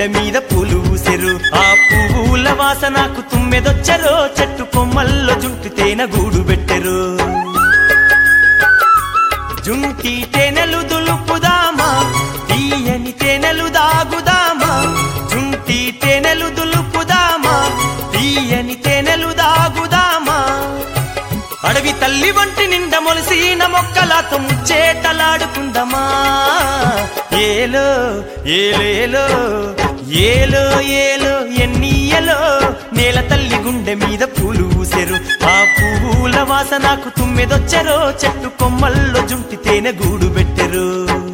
గుండె మీద పూలు ఊసెరు ఆ పువ్వుల వాసనకు తుమ్మెదొచ్చరో చెట్టు కొమ్మల్లో జుంటు తేనె గూడు పెట్టెరు జుంటి తేనెలు దులుపుదామా తీయని తేనెలు దాగుదామా జుంటి తేనెలు దులుపుదామా తీయని తేనెలు దాగుదామా అడవి తల్లి వంటి నిండ మొలిసిన మొక్కలతో ముచ్చేటలాడుకుందమా ఏలో ఏలేలో ఏలో ఏలో ఎన్నియలో నేల తల్లి గుండె మీద పూలు ఊసెరు ఆ పువ్వుల వాసనకు తుమ్మెదొచ్చరో చెట్టు కొమ్మల్లో జుంటి తేనె గూడు పెట్టెరు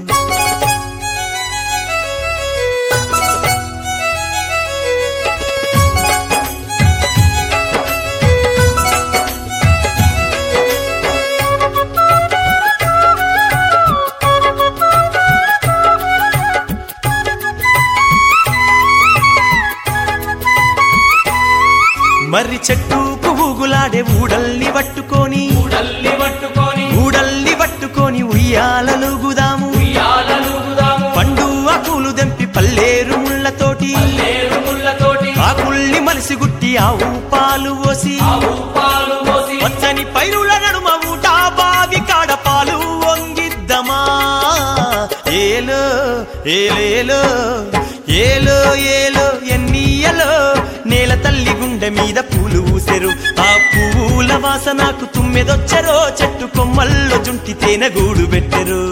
మర్రి చెట్టు పువ్వుగులాడే ఊడల్ని పట్టుకొని ఊడల్లి పట్టుకొని ఊడల్ని పట్టుకొని ఉయ్యాలలుగుదాము ఉయ్యాలలుగుదాము పండు ఆకులు దెంపి పల్లేరు ముళ్ళతోటి లేరు ముళ్ళతోటి ఆకుల్ని మలిసి గుట్టి ఆవు పాలు పోసి ఆవు పాలు పోసి పచ్చని పైరుల నడుమ ఊట బావి కాడ పాలు వంగిద్దమా ఏలో ఏలేలో ఏలో ఏలో ఎన్నియలో నేల తల్లి గుండె మీద పూలు ఊసెరు ఆ పువ్వుల వాసనకు తుమ్మెదొచ్చరో చెట్టు కొమ్మల్లో జుంటి తేనె గూడు పెట్టెరు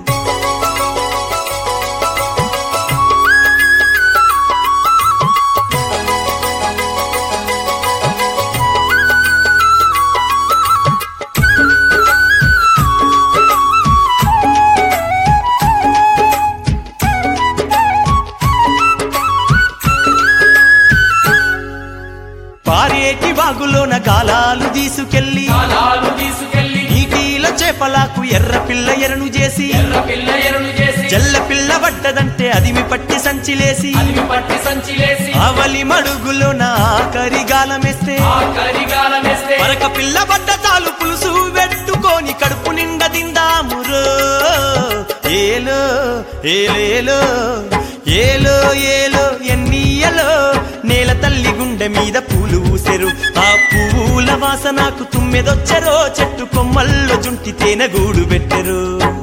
పారేటి వాగులోన గాలాలు తీసుకెళ్లి కాలాలు తీసుకెళ్లి నీటిలో చేపలకు ఎర్ర పిల్ల ఎరను చేసి ఎర్ర పిల్ల ఎరుడు చేసి జల్ల పిల్ల పడ్డదంటే అదిమి పట్టి సంచిలేసి అదిమి పట్టి సంచిలేసి ఆవలి మడుగులోన ఆఖరి గాలమేస్తే ఆ కరిగాలం వేస్తే మరక పిల్ల పడ్డ తాలు పులుసు పెట్టుకొని కడుపు నిండా తిందామురో ఏలో ఏలేలో ఏలో ఏలో ఎన్నియలో నేల తల్లి గుండె మీద పూలు ఊసెరు ఆ పువ్వుల వాసనకు తుమ్మెదొచ్చరో చెట్టు కొమ్మల్లో జుంటి తేనె గూడు పెట్టెరు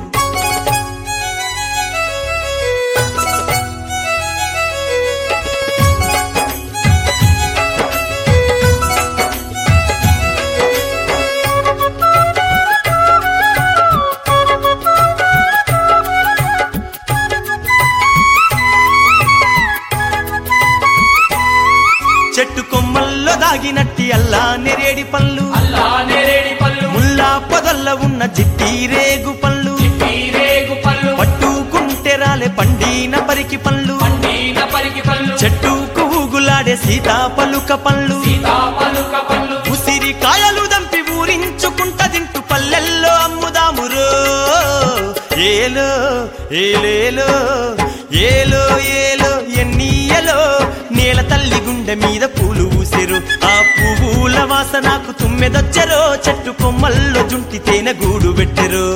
చెట్టు కొమ్మల్లో దాగినట్టి అల్లా నెరేడి పళ్ళు అల్లా నేరేడి పళ్ళు ముల్లా పొదల్ల ఉన్న జిట్టి రేగు పళ్ళు రేగు పళ్ళు పట్టుకుంటే రాలే పండిన పరికి పళ్ళు పండిన పరికి పళ్ళు చెట్టుకు ఊగులాడే సీతాపలుక పళ్ళు సీతా పలుక పళ్ళు ఉసిరి కాయలు దంపి ఊరించుకుంట తింటూ పల్లెల్లో అమ్ముదామురో ఏలో ఏలేలో ఏలో ఏలో ఎన్నియలో నేల తల్లి గుండె మీద పూలు ఊసెరు ఆ పువ్వుల వాసనకు తుమ్మెదొచ్చరో చెట్టు కొమ్మల్లో జుంటి తేనె గూడు పెట్టెరు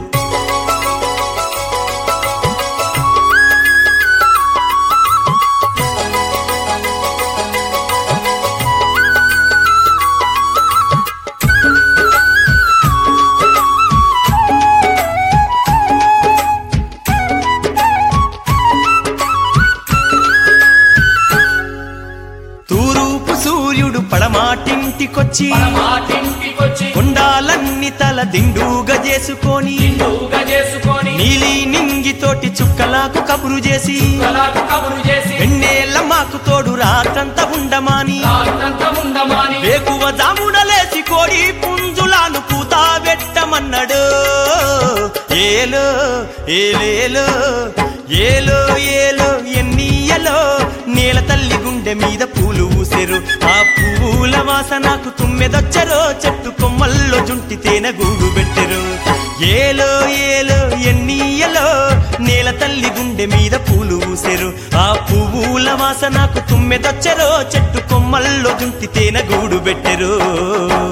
తూరూపు సూర్యుడు పడమాటింటికొచ్చి మాటింటికొచ్చి కొండాలన్ని తల దిండుగా చేసుకొని నిండుగా చేసుకొని నీలి నింగితోటి చుక్కలాకు కబురు చేసి కలాకు కబురు చేసి వెన్నెల మాకు తోడు రాత్రంతా ఉండమాని రాత్రంత ఉండమాని వేకువ జాముడలేసి కోడి పుంజులాను పూత పెట్టమన్నాడు ఏలో ఏలేలో ఏలో ఏలో ఎన్నియలో నేల తల్లి గుండె మీద పూలు ఊసెరు ఆ పువ్వుల వాసనకు తుమ్మెదొచ్చరో చెట్టు కొమ్మల్లో జుంటి తేనె గూడు పెట్టెరు ఏలో ఏలో ఎన్నియలో నేల తల్లి గుండె మీద పూలు ఊసెరు ఆ పువ్వుల వాసనకు తుమ్మెదొచ్చరో చెట్టు కొమ్మల్లో జుంటి తేనె గూడు పెట్టెరు